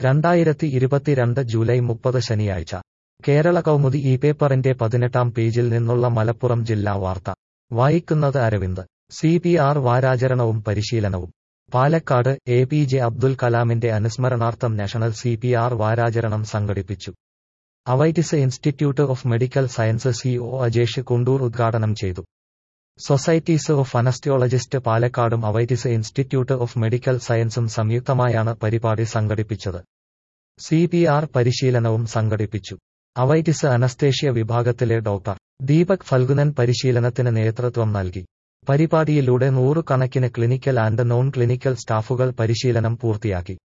രണ്ടായിരത്തി ഇരുപത്തിരണ്ട് ജൂലൈ മുപ്പത് ശനിയാഴ്ച കേരള കൗമുദി ഈ പേപ്പറിന്റെ പതിനെട്ടാം പേജിൽ നിന്നുള്ള മലപ്പുറം ജില്ലാ വാർത്ത വായിക്കുന്നത് അരവിന്ദ് സി പി ആർ വാരാചരണവും പരിശീലനവും Palakkad A P J Abdul കലാമിന്റെ അനുസ്മരണാർത്ഥം നാഷണൽ സി പി ആർ വാരാചരണം സംഘടിപ്പിച്ചു Avitis institute of medical science C O Ajesh Kundoor ഉദ്ഘാടനം ചെയ്തു സൊസൈറ്റീസ് ഓഫ് അനസ്റ്റിയോളജിസ്റ്റ് പാലക്കാടും അവൈറ്റിസ് ഇൻസ്റ്റിറ്റ്യൂട്ട് ഓഫ് മെഡിക്കൽ സയൻസും സംയുക്തമായാണ് പരിപാടി സംഘടിപ്പിച്ചത് സി പി ആർ പരിശീലനവും സംഘടിപ്പിച്ചു അവൈറ്റിസ് അനസ്തേഷ്യ വിഭാഗത്തിലെ ഡോക്ടർ ദീപക് ഫൽഗുനൻ പരിശീലനത്തിന് നേതൃത്വം നൽകി പരിപാടിയിലൂടെ നൂറുകണക്കിന് ക്ലിനിക്കൽ ആൻഡ് നോൺ ക്ലിനിക്കൽ സ്റ്റാഫുകൾ പരിശീലനം പൂർത്തിയാക്കി